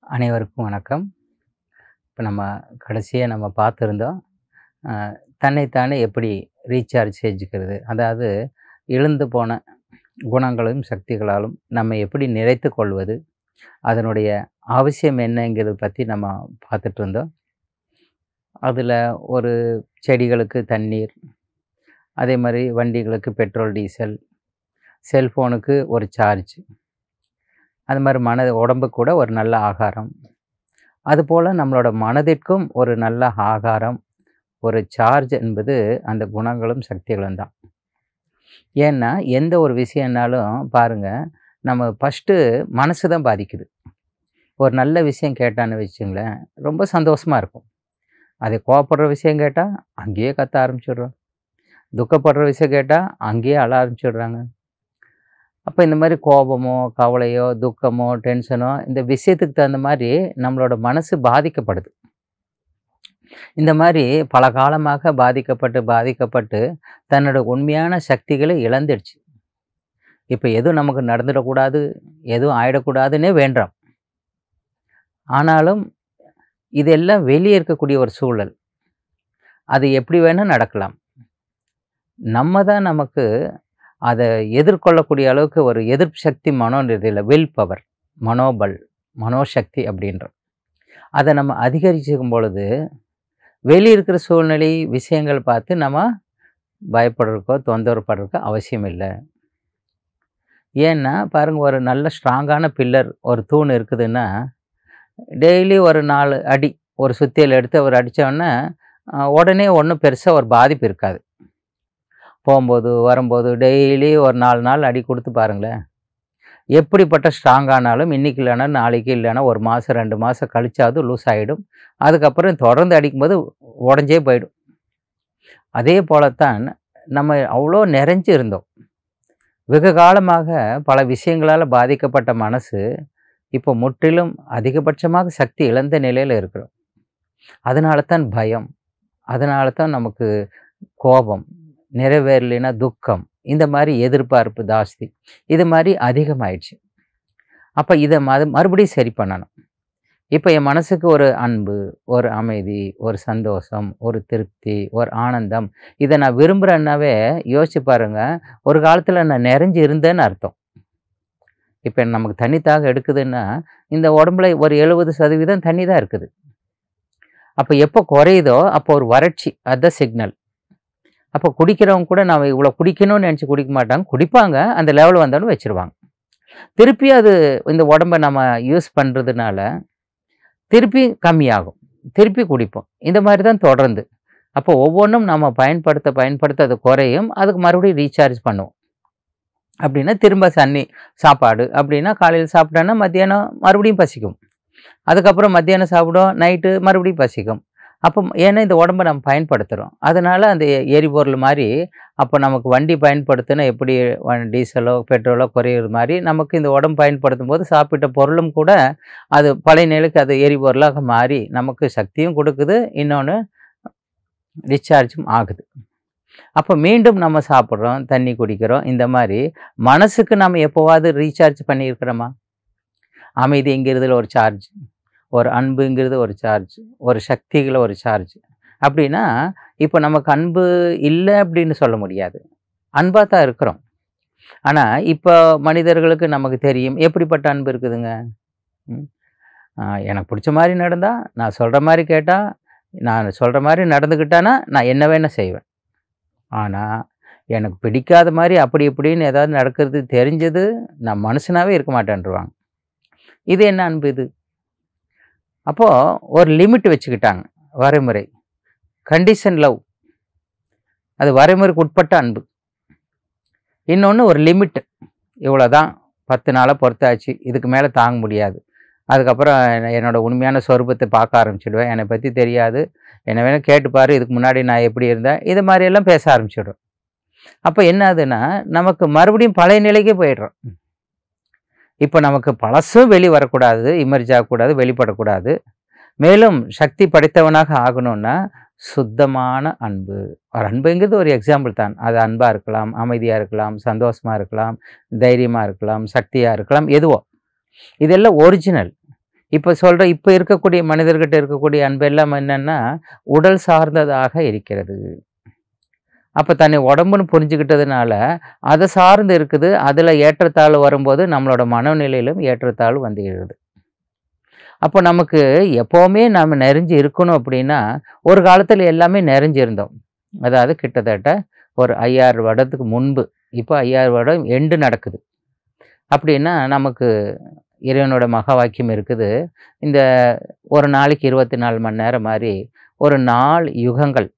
அனைவருக்கும் வணக்கம் இப்போ நம்ம கடைசியாக நம்ம பார்த்துருந்தோம் அஹ், தன்னைத்தானே எப்படி ரீசார்ஜ் செஞ்சுக்கிறது அதாவது இழந்து போன குணங்களும் சக்திகளாலும் நம்ம எப்படி நிறைத்து கொள்வது அதனுடைய அவசியம் என்னங்கிறத பற்றி நம்ம பார்த்துட்டு இருந்தோம் அதில் ஒரு செடிகளுக்கு தண்ணீர் அதே மாதிரி வண்டிகளுக்கு பெட்ரோல் டீசல் செல்ஃபோனுக்கு ஒரு சார்ஜ் அது மாதிரி மன உடம்புக்கு கூட ஒரு நல்ல ஆகாரம் அதுபோல் நம்மளோட மனதிற்கும் ஒரு நல்ல ஆகாரம் ஒரு சார்ஜ் என்பது அந்த குணங்களும் சக்திகளும் தான் ஏன்னா எந்த ஒரு விஷயம்னாலும் பாருங்கள் நம்ம ஃபஸ்ட்டு மனசு தான் பாதிக்குது ஒரு நல்ல விஷயம் கேட்டான்னு வச்சுங்களேன் ரொம்ப சந்தோஷமாக இருக்கும் அதை கோவப்படுற விஷயம் கேட்டால் அங்கேயே கத்த ஆரம்பிச்சிடுறோம் துக்கப்படுற விஷயம் கேட்டால் அங்கேயே அழ ஆரம்பிச்சிடுறாங்க அப்போ இந்த மாதிரி கோபமோ கவலையோ துக்கமோ டென்ஷனோ இந்த விஷயத்துக்கு தகுந்த மாதிரி நம்மளோட மனசு பாதிக்கப்படுது இந்த மாதிரி பல காலமாக பாதிக்கப்பட்டு பாதிக்கப்பட்டு தன்னோட உண்மையான சக்திகளை இழந்துடுச்சு இப்போ எதுவும் நமக்கு நடந்துடக்கூடாது எதுவும் ஆயிடக்கூடாதுன்னே வேண்டாம் ஆனாலும் இதெல்லாம் வெளியே இருக்கக்கூடிய ஒரு சூழல் அது எப்படி வேணால் நடக்கலாம் நம்ம தான் நமக்கு அதை எதிர்கொள்ளக்கூடிய அளவுக்கு ஒரு எதிர்ப்பு சக்தி மனோ இதில் வில் பவர் மனோபல் மனோசக்தி அப்படின்றோம் அதை நம்ம அதிகரிச்சுக்கும் பொழுது வெளியே இருக்கிற சூழ்நிலை விஷயங்கள் பார்த்து நம்ம பயப்படுறதுக்கோ தொந்தரவுப்படுறதுக்கோ அவசியம் இல்லை ஏன்னா பாருங்கள் ஒரு நல்ல ஸ்ட்ராங்கான பில்லர் ஒரு தூண் இருக்குதுன்னா டெய்லி ஒரு நாலு அடி ஒரு சுத்தியல் எடுத்து அவர் அடித்தோடனே உடனே ஒன்றும் பெருசாக ஒரு பாதிப்பு இருக்காது போகும்போது வரும்போது டெய்லி ஒரு நாலு நாள் அடி கொடுத்து பாருங்களேன் எப்படிப்பட்ட ஸ்ட்ராங்கானாலும் இன்றைக்கி இல்லைன்னா நாளைக்கு இல்லைன்னா ஒரு மாதம் ரெண்டு மாதம் கழிச்சாவது லூஸ் ஆகிடும் அதுக்கப்புறம் தொடர்ந்து அடிக்கும்போது உடஞ்சே போயிடும் அதே போலத்தான் நம்ம அவ்வளோ நிறைஞ்சு இருந்தோம் வெகு காலமாக பல விஷயங்களால் பாதிக்கப்பட்ட மனசு இப்போ முற்றிலும் அதிகபட்சமாக சக்தி இழந்த நிலையில் இருக்கிறோம் அதனால தான் பயம் அதனால தான் நமக்கு கோபம் நிறைவேறலைன்னா துக்கம் இந்த மாதிரி எதிர்பார்ப்பு ஜாஸ்தி இது மாதிரி அதிகமாயிடுச்சு அப்போ இதை மறு மறுபடியும் சரி பண்ணணும் இப்போ என் மனசுக்கு ஒரு அன்பு ஒரு அமைதி ஒரு சந்தோஷம் ஒரு திருப்தி ஒரு ஆனந்தம் இதை நான் விரும்புகிறேன்னாவே யோசிச்சு பாருங்க ஒரு காலத்தில் நான் நிறைஞ்சு இருந்தேன்னு அர்த்தம் இப்போ நமக்கு தண்ணி தாக எடுக்குதுன்னா இந்த உடம்புல ஒரு எழுபது சதவீதம் தண்ணி தான் இருக்குது அப்போ எப்போ குறையுதோ அப்போ ஒரு வறட்சி அதுதான் சிக்னல் அப்போ குடிக்கிறவங்க கூட நான் இவ்வளோ குடிக்கணும்னு நினச்சி குடிக்க மாட்டாங்க குடிப்பாங்க அந்த லெவல் வந்தோன்னு வச்சுருவாங்க திருப்பி அது இந்த உடம்பை நம்ம யூஸ் பண்ணுறதுனால திருப்பி கம்மியாகும் திருப்பி குடிப்போம் இந்த மாதிரி தான் தொடர்ந்து அப்போ ஒவ்வொன்றும் நம்ம பயன்படுத்த பயன்படுத்த அது குறையும் அதுக்கு மறுபடியும் ரீசார்ஜ் பண்ணுவோம் அப்படின்னா திரும்ப தண்ணி சாப்பாடு அப்படின்னா காலையில் சாப்பிட்டோன்னா மத்தியானம் மறுபடியும் பசிக்கும் அதுக்கப்புறம் மத்தியானம் சாப்பிடும் நைட்டு மறுபடியும் பசிக்கும் அப்போ ஏன்னா இந்த உடம்பை நம்ம பயன்படுத்துகிறோம் அதனால் அந்த எ- எரிபொருள் மாதிரி அப்போ நமக்கு வண்டி பயன்படுத்தினா எப்படி வ- டீசலோ பெட்ரோலோ குறையிற மாதிரி நமக்கு இந்த உடம்பு பயன்படுத்தும் போது சாப்பிட்ட பொருளும் கூட அது பழைய நிலைக்கு அது எரிபொருளாக மாறி நமக்கு சக்தியும் கொடுக்குது இன்னொன்று டிஸ்சார்ஜும் ஆகுது அப்போ மீண்டும் நம்ம சாப்பிட்றோம் தண்ணி குடிக்கிறோம் இந்த மாதிரி மனசுக்கு நம்ம எப்போவாவது ரீசார்ஜ் பண்ணியிருக்கிறோமா அமைதிங்கிறதுல ஒரு சார்ஜ் ஒரு அன்புங்கிறது ஒரு சார்ஜ் ஒரு சக்திகளை ஒரு சார்ஜ் அப்படின்னா இப்போ நமக்கு அன்பு இல்லை அப்படின்னு சொல்ல முடியாது அன்பாக தான் இருக்கிறோம் ஆனால் இப்போ மனிதர்களுக்கு நமக்கு தெரியும் எப்படிப்பட்ட அன்பு இருக்குதுங்க ம்? ஆ, எனக்கு பிடிச்ச மாதிரி நடந்தால் நான் சொல்கிற மாதிரி கேட்டால் நான் சொல்கிற மாதிரி நடந்துக்கிட்டானா நான் என்ன வேணால் செய்வேன் ஆனால் எனக்கு பிடிக்காத மாதிரி அப்படி இப்படின்னு ஏதாவது நடக்கிறது தெரிஞ்சது நான் மனுஷனாவே இருக்க மாட்டேன்ருவாங்க இது என்ன அன்பு இது அப்போது ஒரு லிமிட் வச்சுக்கிட்டாங்க வரைமுறை கண்டிஷன் லவ் அது வரைமுறைக்கு உட்பட்ட அன்பு இன்னொன்று ஒரு லிமிட் இவ்வளோ தான் பத்து நாளாக பொறுத்தாச்சு இதுக்கு மேலே தாங்க முடியாது அதுக்கப்புறம் என்ன- என்னோட உண்மையான சொரூபத்தை பார்க்க ஆரம்பிச்சிடுவேன் என்னை பற்றி தெரியாது என்னை வேணால் கேட்டுப்பாரு இதுக்கு முன்னாடி நான் எப்படி இருந்தேன் இது மாதிரியெல்லாம் பேச ஆரம்பிச்சிடும் அப்போ என்ன ஆகுதுன்னா நமக்கு மறுபடியும் பழைய நிலைக்கே போயிடுறோம் இப்போ நமக்கு பழசும் வெளி வரக்கூடாது இமர்ஜ் ஆகக்கூடாது வெளிப்படக்கூடாது மேலும் சக்தி படைத்தவனாக ஆகணும்னா சுத்தமான அன்பு ஒரு அன்புங்கிறது ஒரு எக்ஸாம்பிள் தான் அது அன்பாக இருக்கலாம் அமைதியாக இருக்கலாம் சந்தோஷமாக இருக்கலாம் தைரியமாக இருக்கலாம் சக்தியாக இருக்கலாம் எதுவோ இதெல்லாம் ஒரிஜினல் இப்போ சொல்ற இப்போ இருக்கக்கூடிய மனிதர்கிட்ட இருக்கக்கூடிய அன்பு எல்லாம் என்னன்னா உடல் சார்ந்ததாக இருக்கிறது அப்போ தன்னை உடம்புன்னு புரிஞ்சுக்கிட்டதுனால அதை சார்ந்து இருக்குது அதில் ஏற்றத்தாழ்வு வரும்போது நம்மளோட மனநிலையிலும் ஏற்றத்தாழ்வு வந்துகிறது அப்போ நமக்கு எப்போவுமே நாம் நிறைஞ்சு இருக்கணும் அப்படின்னா ஒரு காலத்தில் எல்லாமே நிறைஞ்சு இருந்தோம் அதாவது கிட்டத்தட்ட ஒரு ஐயாயிரம் வருடத்துக்கு முன்பு இப்போ ஐயாயிரம் வருடம் எண்டு நடக்குது அப்படின்னா நமக்கு இறைவனோட மகா வாக்கியம் இருக்குது இந்த ஒரு நாளைக்கு இருபத்தி நாலு மணி நேரம் மாதிரி ஒரு நாலு யுகங்கள்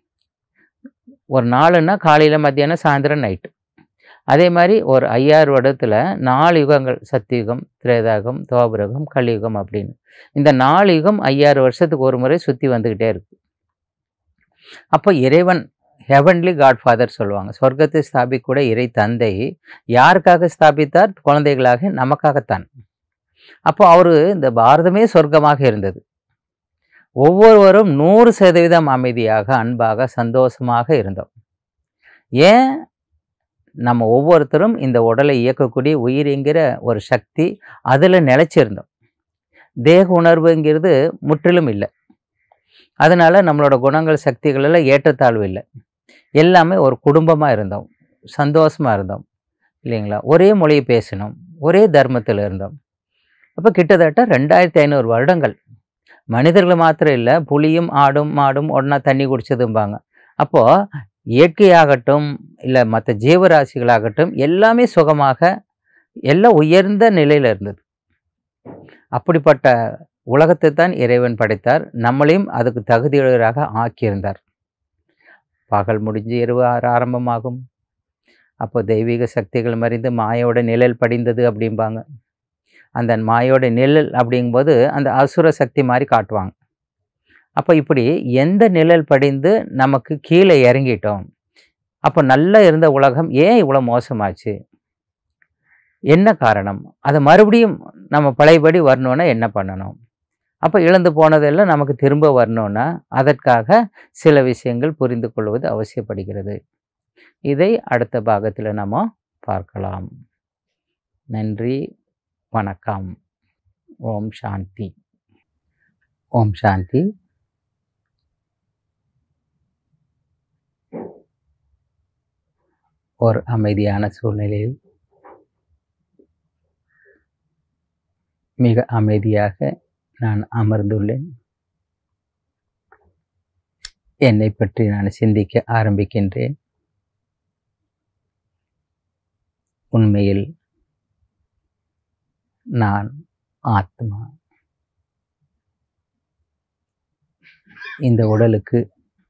ஒரு நாளுன்னா காலையில் மத்தியானம் சாயந்தரம் நைட்டு அதே மாதிரி ஒரு ஐயாயிரம் வருடத்தில் நாலு யுகங்கள் சத்தியுகம் திரேதாகம் துவாபரகம் கலியுகம் அப்படின்னு இந்த நாலு யுகம் ஐயாயிரம் வருஷத்துக்கு ஒரு முறை சுற்றி வந்துக்கிட்டே இருக்கு அப்போ இறைவன் ஹெவன்லி காட்ஃபாதர் சொல்லுவாங்க சொர்க்கத்தை ஸ்தாபிக்கூட இறை தந்தை யாருக்காக ஸ்தாபித்தார் குழந்தைகளாக நமக்காகத்தான் அப்போ அவர் இந்த பாரதமே சொர்க்கமாக இருந்தது ஒவ்வொருவரும் நூறு சதவீதம் அமைதியாக அன்பாக சந்தோஷமாக இருந்தோம் ஏன் நம்ம ஒவ்வொருத்தரும் இந்த உடலை இயக்கக்கூடிய உயிர் என்கிற ஒரு சக்தி அதில் நிலைச்சிருந்தோம் தேக உணர்வுங்கிறது முற்றிலும் இல்லை அதனால நம்மளோட குணங்கள் சக்திகள் எல்லாம் ஏற்றத்தாழ்வு இல்லை எல்லாமே ஒரு குடும்பமாக இருந்தோம் சந்தோஷமாக இருந்தோம் இல்லைங்களா ஒரே மொழியை பேசினோம் ஒரே தர்மத்தில் இருந்தோம் அப்போ கிட்டத்தட்ட ரெண்டாயிரத்தி ஐநூறு வருடங்கள் மனிதர்கள் மாத்திரம் இல்லை புலியும் ஆடும் மாடும் ஒன்றா தண்ணி குடிச்சதும்பாங்க அப்போது இயற்கையாகட்டும் இல்லை மற்ற ஜீவராசிகளாகட்டும் எல்லாமே சுகமாக எல்லாம் உயர்ந்த நிலையில் இருந்தது அப்படிப்பட்ட உலகத்தை தான் இறைவன் படைத்தார் நம்மளையும் அதுக்கு தகுதியுடையவராக ஆக்கியிருந்தார் பகல் முடிஞ்சு இரவு ஆர- ஆரம்பமாகும் அப்போ தெய்வீக சக்திகள் மறிந்து மாயோட நிழல் படிந்தது அப்படிம்பாங்க அந்த மாயோட நிழல் அப்படிங்கும்போது அந்த அசுர சக்தி மாதிரி காட்டுவாங்க அப்போ இப்படி எந்த நிழல் படிந்து நமக்கு கீழே இறங்கிட்டோம் அப்போ நல்லா இருந்த உலகம் ஏன் இவ்வளோ மோசமாச்சு என்ன காரணம் அதை மறுபடியும் நம்ம பழையபடி வரணும்னா என்ன பண்ணணும் அப்போ இழந்து போனதெல்லாம் நமக்கு திரும்ப வரணும்னா அதற்காக சில விஷயங்கள் புரிந்து கொள்வது அவசியப்படுகிறது இதை அடுத்த பாகத்தில் நம்ம பார்க்கலாம் நன்றி வணக்கம் ஓம் சாந்தி ஓம் சாந்தி ஒரு அமைதியான சூழ்நிலையில் மிக அமைதியாக நான் அமர்ந்துள்ளேன் என்னை பற்றி நான் சிந்திக்க ஆரம்பிக்கின்றேன் உண்மையில் நான் ஆத்மா இந்த உடலுக்கு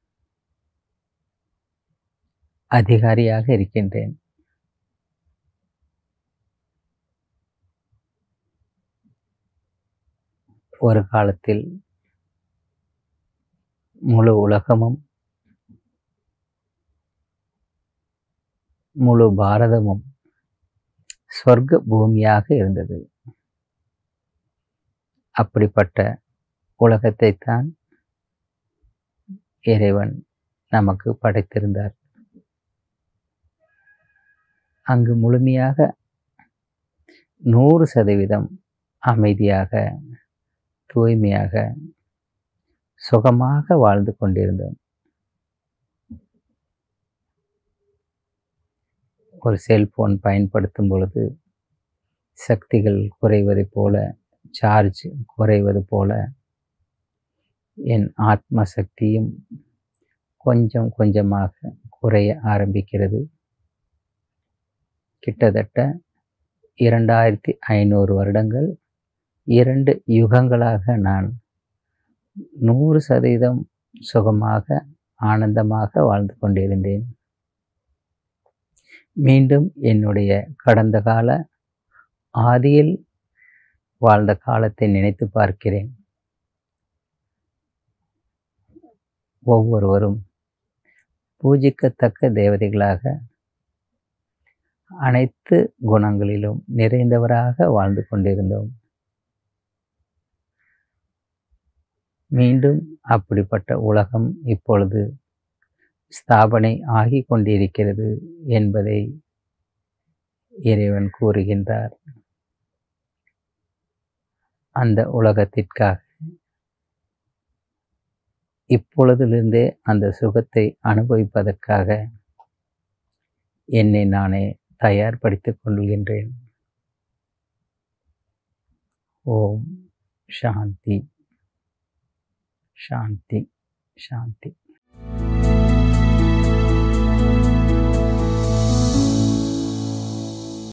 அதிகாரியாக இருக்கின்றேன் ஒரு காலத்தில் முழு உலகமும் முழு பாரதமும் சொர்க்க பூமியாக இருந்தது அப்படிப்பட்ட உலகத்தை தான் இறைவன் நமக்கு படைத்திருந்தார் அங்கு முழுமையாக நூறு சதவீதம் அமைதியாக தூய்மையாக சுகமாக வாழ்ந்து கொண்டிருந்தோம் ஒரு செல்போன் பயன்படுத்தும் பொழுது சக்திகள் குறைவதைப் போல சார்ஜ் குறைவது போல என் ஆத்ம சக்தியும் கொஞ்சம் கொஞ்சமாக குறைய ஆரம்பிக்கிறது கிட்டத்தட்ட இரண்டாயிரத்தி ஐநூறு வருடங்கள் இரண்டு யுகங்களாக நான் நூறு சதவீதம் சுகமாக ஆனந்தமாக வாழ்ந்து கொண்டிருந்தேன் மீண்டும் என்னுடைய கடந்த கால ஆதியில் வாழ்ந்த காலத்தை நினைத்து பார்க்கிறேன் ஒவ்வொருவரும் பூஜிக்கத்தக்க தேவதைகளாக அனைத்து குணங்களிலும் நிறைந்தவராக வாழ்ந்து கொண்டிருந்தோம் மீண்டும் அப்படிப்பட்ட உலகம் இப்பொழுது ஸ்தாபனை ஆகி கொண்டிருக்கிறது என்பதை இறைவன் கூறுகின்றார் அந்த உலகத்திற்காக இப்பொழுதிலிருந்தே அந்த சுகத்தை அனுபவிப்பதற்காக என்னை நானே தயார்படுத்திக் கொள்கின்றேன் ஓம் சாந்தி சாந்தி சாந்தி